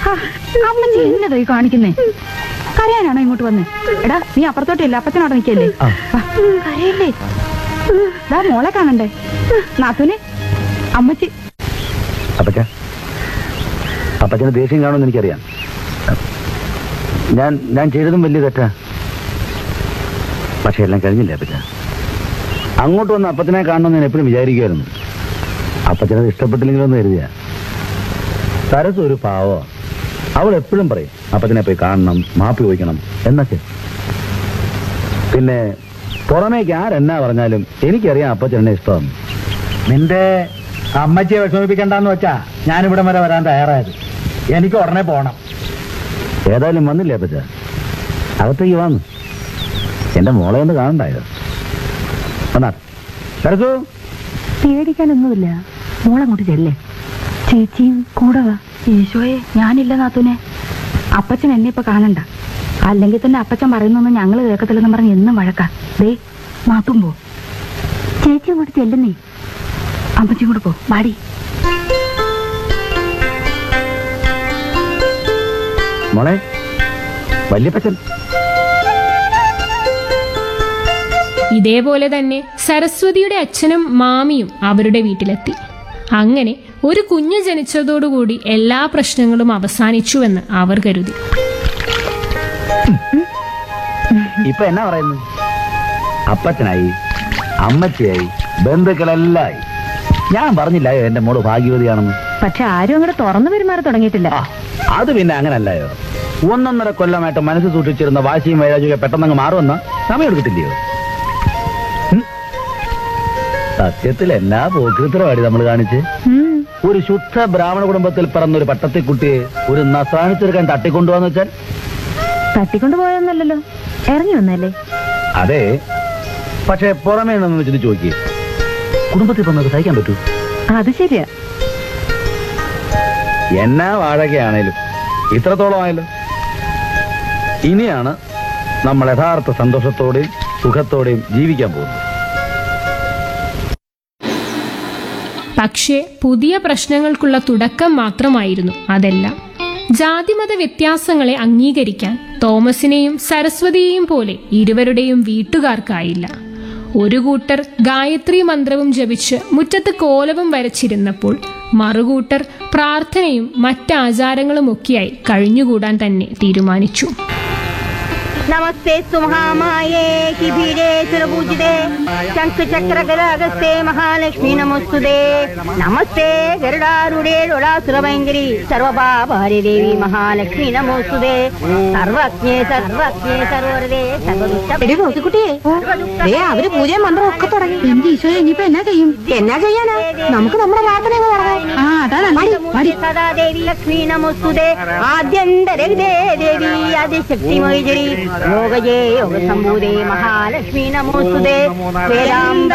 ഹാ, അമ്മച്ചി എന്നതാ ഈ കാണിക്കുന്നേ കരയാനാണോ ഇങ്ങോട്ട് വന്ന് എടാ നീ അപ്പുറത്തോട്ടില്ല അപ്പച്ചനോട് നിൽക്കല്ലേ ആ. കരയല്ലേ ദാ മോളെ കാണണ്ടേ നാത്തുനെ അമ്മച്ചി അപ്പച്ച അപ്പച്ചന് ദേഷ്യം കാണുമെന്ന് എനിക്കറിയാം ഞാൻ ഞാൻ ചെയ്തതും വലിയ തെറ്റാ പക്ഷെ എല്ലാം കഴിഞ്ഞില്ലേ അപ്പച്ച അങ്ങോട്ട് വന്ന് അപ്പച്ചനെ കാണണമെന്ന് ഞാൻ എപ്പോഴും വിചാരിക്കുമായിരുന്നു അപ്പച്ചനത് ഇഷ്ടപ്പെട്ടില്ലെങ്കിലോ എന്ന് കരുതിയ സരസ് ഒരു പാവോ അവൾ എപ്പോഴും പറയും അപ്പച്ചനെ പോയി കാണണം മാപ്പി ചോദിക്കണം എന്നൊക്കെ പിന്നെ പുറമേക്ക് ആരെന്നാ പറഞ്ഞാലും എനിക്കറിയാം അപ്പച്ചൻ എന്നെ ഇഷ്ടമാണ് നിന്റെ അമ്മച്ചിയെ വിഷമിപ്പിക്കണ്ടെന്ന് വെച്ചാ ഞാനിവിടെ വരെ വരാൻ തയ്യാറായത് എനിക്ക് ഉടനെ പോണം ഏതായാലും വന്നില്ലേ അപ്പച്ച അകത്തേക്ക് വന്നു എന്റെ മോളെ ഒന്ന് കാണണ്ടായോ വന്നാ സരസു പേടിക്കാനൊന്നുമില്ല മോളങ്ങോട്ട് ചെല്ലേ ചേച്ചിയും കൂടെ വാ ഈശോയെ ഞാനില്ല നാത്തൂനെ അപ്പച്ചൻ എന്നെ ഇപ്പൊ കാണണ്ട അല്ലെങ്കിൽ തന്നെ അപ്പച്ചൻ പറയുന്നൊന്നും ഞങ്ങൾ കേൾക്കത്തില്ലെന്ന് പറഞ്ഞ് എന്നും വഴക്കാ ദേ നാത്തും പോ ചേച്ചി അങ്ങോട്ട് ചെല്ലുന്നേ അമ്മച്ചി കൂടെ പോ മാടി മോളെ വല്യപ്പച്ചൻ ഇതേപോലെ തന്നെ സരസ്വതിയുടെ അച്ഛനും മാമിയും അവരുടെ വീട്ടിലെത്തി അങ്ങനെ ഒരു കുഞ്ഞു ജനിച്ചതോടുകൂടി എല്ലാ പ്രശ്നങ്ങളും അവസാനിച്ചുവെന്ന് അവർ കരുതി ഇപ്പൊ എന്നാ പറയുന്നു അപ്പച്ചനായി അമ്മച്ചിയായി ബന്ധുക്കളെല്ലാം ആയി ഞാൻ പറഞ്ഞില്ലായോ എന്റെ മോള് ഭാഗ്യവതിയാണെന്ന് പക്ഷെ ആരും അങ്ങോട്ട് തുറന്നു പെരുമാറി തുടങ്ങിയിട്ടില്ല ആ, അത് പിന്നെ അങ്ങനല്ലായോ ഒന്നൊന്നര കൊല്ലമായിട്ട് മനസ്സ് സൂക്ഷിച്ചിരുന്ന വാശിയും വൈരാഗ്യമൊക്കെ പെട്ടെന്നങ്ങ് മാറുമെന്ന സമയം എടുക്കത്തില്ലയോ ഉം? സത്യത്തിൽ എന്നാ പോക്കൃത്തരവാടി നമ്മൾ കാണിച്ച് ഒരു ശുദ്ധ ബ്രാഹ്മണ കുടുംബത്തിൽ പിറന്ന ഒരു പട്ടത്തിക്കുട്ടിയെ ഒരു നസാണി ചെറുക്കാൻ തട്ടിക്കൊണ്ടുപോകാന്ന് വെച്ചാൽ തട്ടിക്കൊണ്ടു പോയൊന്നല്ലല്ലോ ഇറങ്ങി വന്നല്ലേ അതെ പക്ഷെ പുറമേ നിന്ന് വെച്ചിട്ട് ചോദിക്കേ കുടുംബത്തിൽ വന്നത് സഹിക്കാൻ പറ്റൂ അത് ശരിയാ എന്നാ വാഴകയാണേലും ഇത്രത്തോളം ആയല്ലോ ഇനിയാണ് നമ്മൾ യഥാർത്ഥ സന്തോഷത്തോടെയും സുഖത്തോടെയും ജീവിക്കാൻ പോകുന്നത് പക്ഷേ പുതിയ പ്രശ്നങ്ങൾക്കുള്ള തുടക്കം മാത്രമായിരുന്നു അതെല്ലാം ജാതിമത വ്യത്യാസങ്ങളെ അംഗീകരിക്കാൻ തോമസിനെയും സരസ്വതിയെയും പോലെ ഇരുവരുടെയും വീട്ടുകാർക്കായില്ല ഒരു കൂട്ടർ ഗായത്രി മന്ത്രവും ജപിച്ച് മുറ്റത്ത് കോലവും വരച്ചിരുന്നപ്പോൾ മറുകൂട്ടർ പ്രാർത്ഥനയും മറ്റാചാരങ്ങളുമൊക്കെയായി കഴിഞ്ഞുകൂടാൻ തന്നെ തീരുമാനിച്ചു नमस्ते सुमहामाये शिभिरे सुरपूजिते शंख चक्र गदागस्ते महालक्ष्मी नमोस्तुते नमस्ते गरुडारूढे लोडासुरभयङ्करी सर्वपापहरि देवी महालक्ष्मी नमोस्तुते സർവജ്ഞേ സർവജ്ഞേ സർവരതേ സർവദുഷ്ട അവര് പൂജയും മന്ത്രവും ഒക്കെ തുടങ്ങി എന്റെ ഈശോയെ ഇനിയിപ്പോ എന്നാ ചെയ്യും എന്നാ ചെയ്യാനാ നമുക്ക് നമ്മുടെ പ്രാർത്ഥന അങ്ങ് തുടങ്ങാം. ആ അതാ നല്ലത്. സദാ ദേവി ലക്ഷ്മി നമോസ്തുതേ ആദ്യന്തരവിദേ ദേവി ആദിശക്തിമോജരി യോഗജേ യോഗസംഭൂതേ മഹാലക്ഷ്മി നമോസ്തുതേ വേദാന്ത